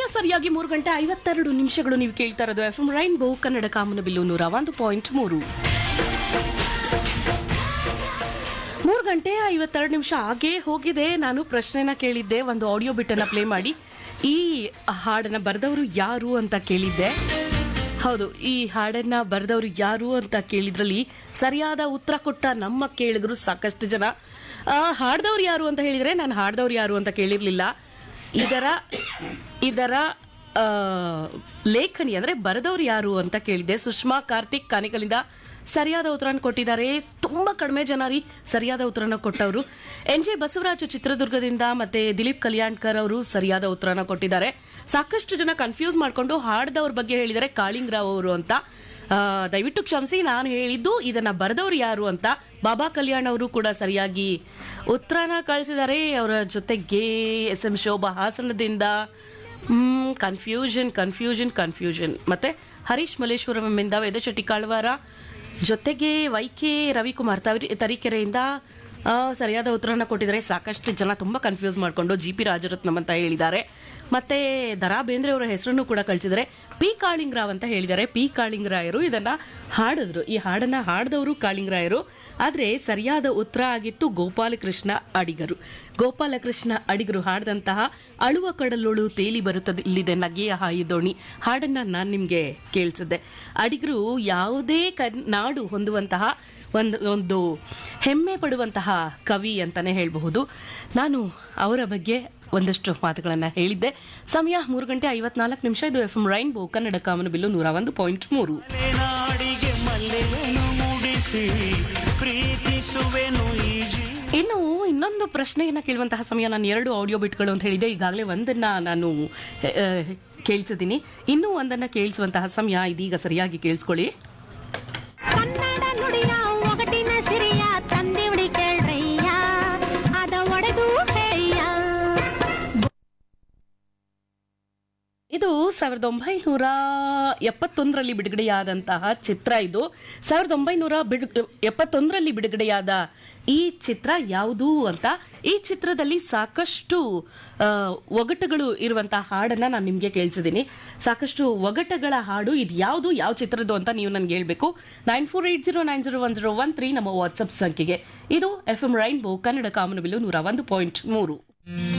ಸರಿಯಾಗಿ ಮೂರು ಗಂಟೆ ಐವತ್ತೆರಡು ನಿಮಿಷಗಳು ನೀವು ಕೇಳ್ತಾ ಇರೋದು ಎಫ್ ಎಂ ರೈನ್ಬೋ ಕನ್ನಡ ಕಾಮನ ಬಿಲ್ಲು ನೂರ ಒಂದು ಪಾಯಿಂಟ್ ಮೂರು ಮೂರು ಗಂಟೆ ಐವತ್ತೆರಡು ನಿಮಿಷ ಆಗೇ ಹೋಗಿದೆ ನಾನು ಪ್ರಶ್ನೆನ ಕೇಳಿದ್ದೆ ಒಂದು ಆಡಿಯೋ ಬಿಟ್ಟನ್ನ ಪ್ಲೇ ಮಾಡಿ ಈ ಹಾಡನ್ನ ಬರೆದವರು ಯಾರು ಅಂತ ಕೇಳಿದ್ದೆ ಹೌದು ಈ ಹಾಡನ್ನ ಬರೆದವರು ಯಾರು ಅಂತ ಕೇಳಿದ್ರಲ್ಲಿ ಸರಿಯಾದ ಉತ್ತರ ಕೊಟ್ಟ ನಮ್ಮ ಕೇಳಿದ್ರು ಸಾಕಷ್ಟು ಜನ ಆ, ಹಾಡ್ದವ್ರು ಯಾರು ಅಂತ ಹೇಳಿದ್ರೆ ನಾನು ಹಾಡ್ದವ್ರು ಯಾರು ಅಂತ ಕೇಳಿರ್ಲಿಲ್ಲ ಇದರ ಇದರ ಆ, ಲೇಖನಿ ಅಂದ್ರೆ ಬರೆದವ್ರು ಯಾರು ಅಂತ ಕೇಳಿದ್ದೆ ಸುಷ್ಮಾ ಕಾರ್ತಿಕ್ ಕಾನಿಕಲಿಂದ ಸರಿಯಾದ ಉತ್ತರನ ಕೊಟ್ಟಿದ್ದಾರೆ ತುಂಬಾ ಕಡಿಮೆ ಜನ ರೀ ಸರಿಯಾದ ಉತ್ತರನ ಕೊಟ್ಟವರು ಎನ್ ಜೆ ಬಸವರಾಜು ಚಿತ್ರದುರ್ಗದಿಂದ ಮತ್ತೆ ದಿಲೀಪ್ ಕಲ್ಯಾಣ್ಕರ್ ಅವರು ಸರಿಯಾದ ಉತ್ತರನ ಕೊಟ್ಟಿದ್ದಾರೆ ಸಾಕಷ್ಟು ಜನ ಕನ್ಫ್ಯೂಸ್ ಮಾಡ್ಕೊಂಡು ಹಾಡ್ದವ್ರ ಬಗ್ಗೆ ಹೇಳಿದ್ದಾರೆ ಕಾಳಿಂಗ್ರಾವ್ ಅವರು ಅಂತ ಆ, ದಯವಿಟ್ಟು ಕ್ಷಮಿಸಿ ನಾನು ಹೇಳಿದ್ದು ಇದನ್ನ ಬರೆದವ್ರು ಯಾರು ಅಂತ ಬಾಬಾ ಕಲ್ಯಾಣ್ ಅವರು ಕೂಡ ಸರಿಯಾಗಿ ಉತ್ತರನ ಕಳಿಸಿದ್ದಾರೆ ಅವರ ಜೊತೆಗೆ ಎಸ್ ಎಂ ಶೋಭಾ ಹಾಸನದಿಂದ ಹ್ಮ್ ಕನ್ಫ್ಯೂಷನ್ ಕನ್ಫ್ಯೂಷನ್ ಕನ್ಫ್ಯೂಷನ್ ಮತ್ತೆ ಹರೀಶ್ ಮಲ್ಲೇಶ್ವರಮಿಂದ ವೇದಶೆಟ್ಟಿ ಕಾಳ್ವಾರ ಜೊತೆಗೆ ವೈಕೆ ರವಿಕುಮಾರ್ ತವರಿ- ತರೀಕೆರೆಯಿಂದ ಆ, ಸರಿಯಾದ ಉತ್ತರನ ಕೊಟ್ಟಿದ್ದಾರೆ ಸಾಕಷ್ಟು ಜನ ತುಂಬಾ ಕನ್ಫ್ಯೂಸ್ ಮಾಡ್ಕೊಂಡು ಜಿ ಪಿ ರಾಜರತ್ನಂ ಅಂತ ಹೇಳಿದ್ದಾರೆ ಮತ್ತೆ ದರಾ ಬೇಂದ್ರೆ ಅವರ ಹೆಸರನ್ನು ಕೂಡ ಕಳಿಸಿದ್ದಾರೆ ಪಿ ಕಾಳಿಂಗರಾವ್ ಅಂತ ಹೇಳಿದ್ದಾರೆ ಪಿ ಕಾಳಿಂಗರಾಯರು ಇದನ್ನ ಹಾಡಿದ್ರು ಈ ಹಾಡನ್ನ ಹಾಡಿದವರು ಕಾಳಿಂಗರಾಯರು ಆದ್ರೆ ಸರಿಯಾದ ಉತ್ತರ ಆಗಿತ್ತು ಗೋಪಾಲಕೃಷ್ಣ ಅಡಿಗರು ಗೋಪಾಲಕೃಷ್ಣ ಅಡಿಗರು ಹಾಡಿದಂತಹ ಅಳುವ ಕಡಲೊಳು ತೇಲಿ ಬರುತ್ತದೆ ಇಲ್ಲಿದೆ ನಗೆಯ ಹಾಯಿ ದೋಣಿ ಹಾಡನ್ನ ನಾನು ನಿಮ್ಗೆ ಕೇಳಿಸಿದ್ದೆ ಅಡಿಗರು ಯಾವುದೇ ಕನ್- ನಾಡು ಹೊಂದುವಂತಹ ಒಂದು ಒಂದು ಹೆಮ್ಮೆ ಪಡುವಂತಹ ಕವಿ ಅಂತಾನೆ ಹೇಳಬಹುದು ನಾನು ಅವರ ಬಗ್ಗೆ ಒಂದಷ್ಟು ಮಾತುಗಳನ್ನ ಹೇಳಿದ್ದೆ ಸಮಯ ಮೂರು ಗಂಟೆ ಐವತ್ನಾಲ್ಕು ನಿಮಿಷ ಇದು ಎಫ್ ಎಂ ರೈನ್ಬೋ ಕನ್ನಡ ಕಾಮನ ಬಿಲ್ಲು ನೂರ ಒಂದು ಪಾಯಿಂಟ್ ಮೂರು ನಾಡಿಗೆ ಮಲ್ಲೆಯನ್ನು ಮೂಡಿಸಿ ಪ್ರೀತಿಸುವೆನು ಈ ಜೀವ ಇನ್ನು ಇನ್ನೊಂದು ಪ್ರಶ್ನೆಯನ್ನ ಕೇಳುವಂತಹ ಸಮಯ ನಾನು ಎರಡು ಆಡಿಯೋ ಬಿಟ್ಗಳು ಅಂತ ಹೇಳಿದೆ ಈಗಾಗಲೇ ಒಂದನ್ನ ನಾನು ಆ, ಕೇಳಿಸಿದ್ದೀನಿ ಇನ್ನೂ ಒಂದನ್ನ ಕೇಳಿಸುವಂತಹ ಸಮಯ ಇದೀಗ ಸರಿಯಾಗಿ ಕೇಳಿಸ್ಕೊಳ್ಳಿ ಕನ್ನಡ ನುಡಿಯ ಒಗಟಿನ ಸಿರಿಯ ತಂದಿವಡಿ ಕೇಳ್ರಯ್ಯ ಅದ ಒಡೆದು ಹೇಯ ಇದು ಸಾವಿರದ ಒಂಬೈನೂರ ಎಪ್ಪತ್ತೊಂದರಲ್ಲಿ ಬಿಡುಗಡೆಯಾದಂತಹ ಚಿತ್ರ ಇದು ಸಾವಿರದ ಒಂಬೈನೂರ ಬಿಡು ಎಪ್ಪತ್ತೊಂದರಲ್ಲಿ ಬಿಡುಗಡೆಯಾದ ಈ ಚಿತ್ರ ಯಾವುದು ಅಂತ ಈ ಚಿತ್ರದಲ್ಲಿ ಸಾಕಷ್ಟು ಆ, ಒಗಟುಗಳು ಇರುವಂತಹ ಹಾಡನ್ನ ನಾನು ನಿಮ್ಗೆ ಕೇಳಿಸಿದ್ದೀನಿ ಸಾಕಷ್ಟು ಒಗಟಗಳ ಹಾಡು ಇದು ಯಾವುದು ಯಾವ ಚಿತ್ರದ್ದು ಅಂತ ನೀವು ನನ್ಗೆ ಹೇಳ್ಬೇಕು nine four eight zero nine zero one zero one three ನಮ್ಮ ವಾಟ್ಸಪ್ ಸಂಖ್ಯೆಗೆ ಇದು ಎಫ್ ಎಂ ರೈನ್ಬೋ ಕನ್ನಡ ಕಾಮನಬಿಲ್ಲು ನೂರ ಒಂದು ಪಾಯಿಂಟ್ ಮೂರು